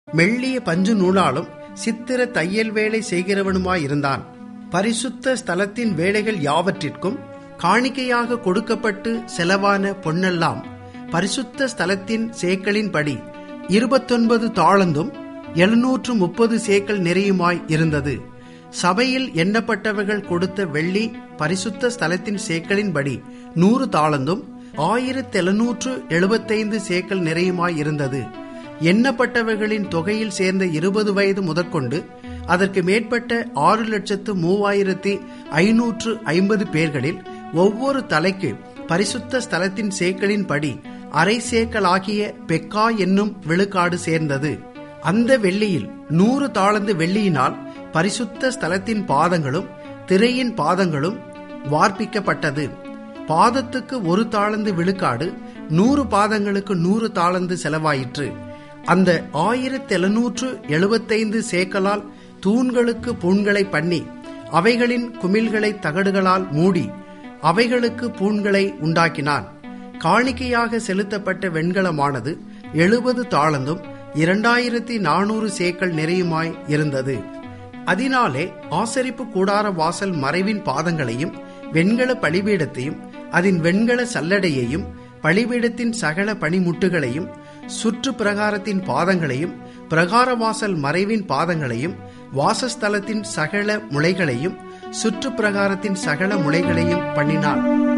மெல்லிய பஞ்சு நூலாலும் சித்திர தையல் வேலை செய்கிறவனுமாயிருந்தான் பரிசுத்த ஸ்தலத்தின் வேலைகள் யாவற்றிற்கும் காணிக்கையாக கொடுக்கப்பட்டு செலவான பொன்னெல்லாம் பரிசுத்த ஸ்தலத்தின் சேக்களின்படி இருபத்தொன்பது தாளந்தும் எழுநூற்று முப்பது சேக்கல் நிறையுமாய் இருந்தது சபையில் எண்ணப்பட்டவர்கள் கொடுத்த வெள்ளி பரிசுத்த ஸ்தலத்தின் சேக்களின்படி நூறு தாளந்தும் ஆயிரத்தி எழுநூற்று எழுபத்தைந்து சேக்கல் நிறையுமாய் இருந்தது எண்ணப்பட்டவர்களின் தொகையில் சேர்ந்த இருபது வயது முதற்கொண்டு அதற்கு மேற்பட்ட ஆறு லட்சத்து மூவாயிரத்தி ஐநூற்று ஐம்பது பேர்களில் ஒவ்வொரு தலைக்கு பரிசுத்த ஸ்தலத்தின் சேக்களின்படி அரை சேக்கலாகிய பெக்கா என்னும் விழுக்காடு சேர்ந்தது அந்த வெள்ளியில் நூறு தாளந்து வெள்ளியினால் பரிசுத்த ஸ்தலத்தின் பாதங்களும் திரையின் பாதங்களும் வார்ப்பிக்கப்பட்டது பாதத்துக்கு ஒரு தாளந்து விழுக்காடு நூறு பாதங்களுக்கு நூறு தாளந்து செலவாயிற்று அந்த ஆயிரத்தி எழுநூற்று எழுபத்தைந்து சேக்கலால் தூண்களுக்கு பூண்களை பண்ணி அவைகளின் குமிழ்களை தகடுகளால் மூடி அவைகளுக்கு பூண்களை உண்டாக்கினான் காணிக்கையாக செலுத்தப்பட்ட வெண்கலமானது எழுபது தாளந்தும் இரண்டாயிரத்தி நானூறு சேக்கல் நிறையுமாய் இருந்தது அதனாலே ஆசரிப்பு கூடார வாசல் மறைவின் பாதங்களையும் வெண்கல பலிபீடத்தையும் அதன் வெண்கல சல்லடையையும் பலிபீடத்தின் சகல பனிமுட்டுகளையும் சுற்று பிரகாரத்தின் பாதங்களையும் பிரகாரவாசல் மறைவின் பாதங்களையும் வாசஸ்தலத்தின் சகல முளைகளையும் சுற்று பிரகாரத்தின் சகல முளைகளையும் பண்ணினான்